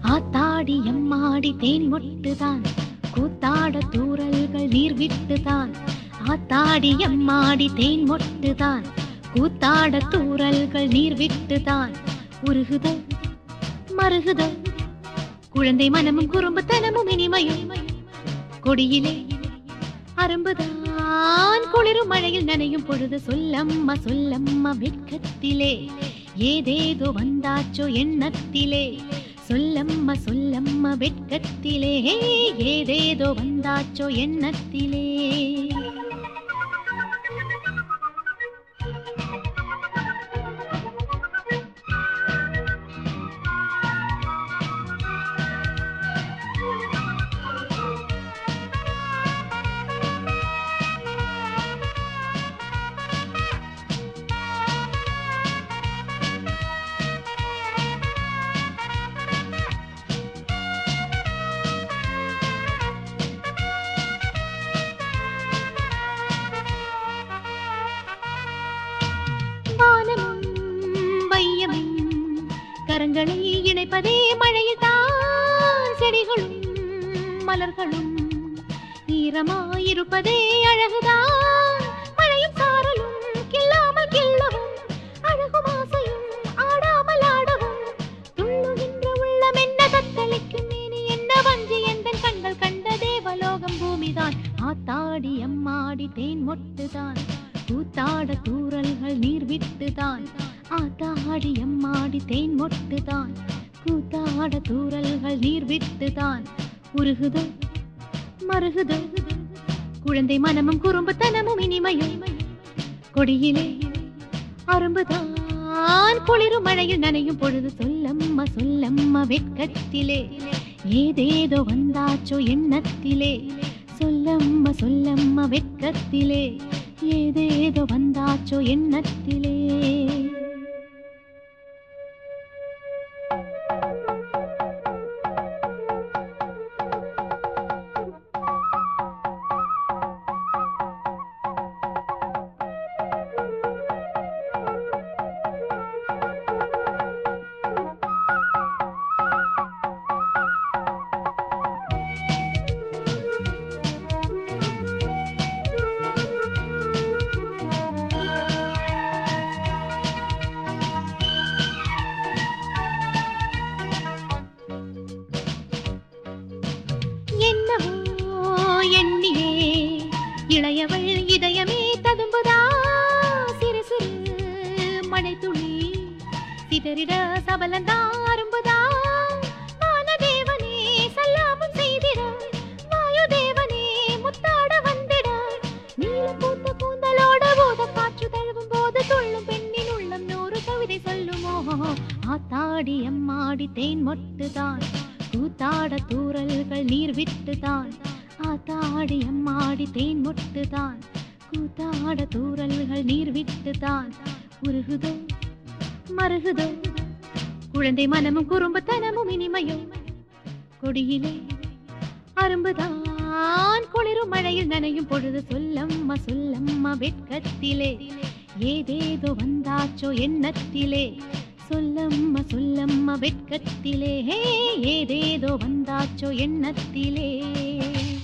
ஆத்தாடி எம்மாடி தேன் மொட்டுதான் கூத்தாட தூறல்கள் நீர் விட்டுதான் ஆத்தாடி எம்மாடி தேன் மொட்டுதான் கூத்தாட தூறல்கள் நீர் விட்டுதான் உருகுத மருகுத குழந்தை மனமும் குறும்புத்தனமும் இனிமையும் கொடியிலே அரும்புதான் குளிரும் மழையில் நனையும் பொழுது சொல்லம்மா சொல்லம்மா வெட்கத்திலே ஏதேதோ வந்தாச்சோ எண்ணத்திலே சொல்லம்மா சொல்லம்மா வெட்கத்திலே ஏதேதோ வந்தாச்சோ எண்ணத்திலே வானமும் வையமும் கரங்களை இணைப்பதே மழையில் தான் செடிகளும் மலர்களும் ஈரமாயிருப்பதே அழகுதான் மழையும் சாரலும் கில்லாமல் கில்லவும் அழகும் ஆசையும் ஆடாமல் ஆடவும் துள்ளுகின்ற உள்ளம் என்ன தத்தளிக்கும் மேனி என்ன வஞ்சி எந்த கண்கள் கண்ட தேவலோகம் பூமிதான் ஆத்தாடி அம்மாடி தேன் மொட்டுதான் கூத்தாட தூறல்கள் நீர் விட்டுதான் ஆத்தாடி அம்மாடி தேன் மொட்டுதான் கூத்தாட தூறல்கள் நீர் விட்டுதான் உருகுத மருகுத குழந்தை மனமும் குறும்புத்தனமும் இனிமையும் கொடியிலே அரும்புதான் குளிரும் மழையில் நனையும் பொழுது சொல்லம்மா சொல்லம்மா வெட்கத்திலே ஏதேதோ வந்தாச்சோ எண்ணத்திலே சொல்லம்மா சொல்லம்மா வெட்கத்திலே ஏதேதோ வந்தாச்சோ எண்ணத்திலே என்னவோ எண்ணியே இளையவள் இதயமே ததும்புதா சிறு சிறு மழை துளி சிதறிட சபலந்தா அரும்புதா வானதேவனே சல்லாபம் செய்திட வாயுதேவனே முத்தாட வந்திட நீல பூத்த கூந்தலோட போத காற்று தழுவும் போது துள்ளும் பெண்ணின் உள்ளம் நூறு கவிதை சொல்லுமோ ஆத்தாடி அம்மாடி தேன் மொட்டுதான் கூத்தாட தூறல்கள் நீர் விட்டுதான் ஆத்தாடி அம்மாடி தேன் மொட்டுதான் கூத்தாட தூறல்கள் நீர் விட்டுதான் உருகுதோ மருகுதோ குழந்தை மனமும் குறும்புத்தனமும் இனிமையும் கொடியிலே அரும்புதான் குளிரும் மழையில் நனையும் பொழுது சொல்லம்மா சொல்லம்மா வெட்கத்திலே ஏதேதோ வந்தாச்சோ எண்ணத்திலே சொல்லம்மா சொல்லம்மா வெட்கத்திலே ஏதேதோ வந்தாச்சோ எண்ணத்திலே